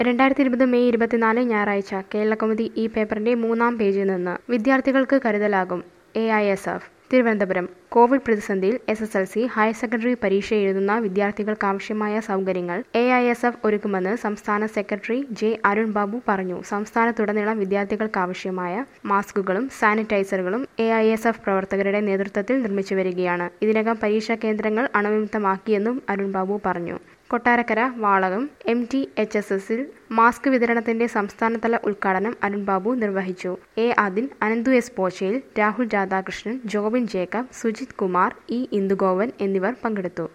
രണ്ടായിരത്തി ഇരുപത് മെയ് ഇരുപത്തിനാല് ഞായറാഴ്ച കേരളകൗമുദി ഈ പേപ്പറിന്റെ മൂന്നാം പേജിൽ നിന്ന് വിദ്യാർത്ഥികൾക്ക് കരുതലാകും A I S F Thiruvananthapuram covid പ്രതിസന്ധിയിൽ S S L C higher secondary പരീക്ഷ എഴുതുന്ന വിദ്യാർത്ഥികൾക്കാവശ്യമായ സൗകര്യങ്ങൾ എ ഐ എസ് എഫ് ഒരുക്കുമെന്ന് സംസ്ഥാന സെക്രട്ടറി ജെ അരുൺ ബാബു പറഞ്ഞു സംസ്ഥാനത്തുടനീളം വിദ്യാർത്ഥികൾക്കാവശ്യമായ മാസ്കുകളും സാനിറ്റൈസറുകളും എ ഐ എസ് എഫ് പ്രവർത്തകരുടെ നേതൃത്വത്തിൽ നിർമ്മിച്ചു വരികയാണ് ഇതിനകം പരീക്ഷാ കേന്ദ്രങ്ങൾ അണുവിമുക്തമാക്കിയെന്നും അരുൺ ബാബു പറഞ്ഞു Kottarakkara Valakam M T H S എസിൽ മാസ്ക് വിതരണത്തിന്റെ സംസ്ഥാനതല ഉദ്ഘാടനം അരുൺ ബാബു നിർവഹിച്ചു എ ആദിൻ അനന്തു എസ് പോച്ചയിൽ രാഹുൽ രാധാകൃഷ്ണൻ ജോബിൻ ജേക്കബ് സുജിത് കുമാർ ഇ ഇന്ദുഗോവൻ എന്നിവർ പങ്കെടുത്തു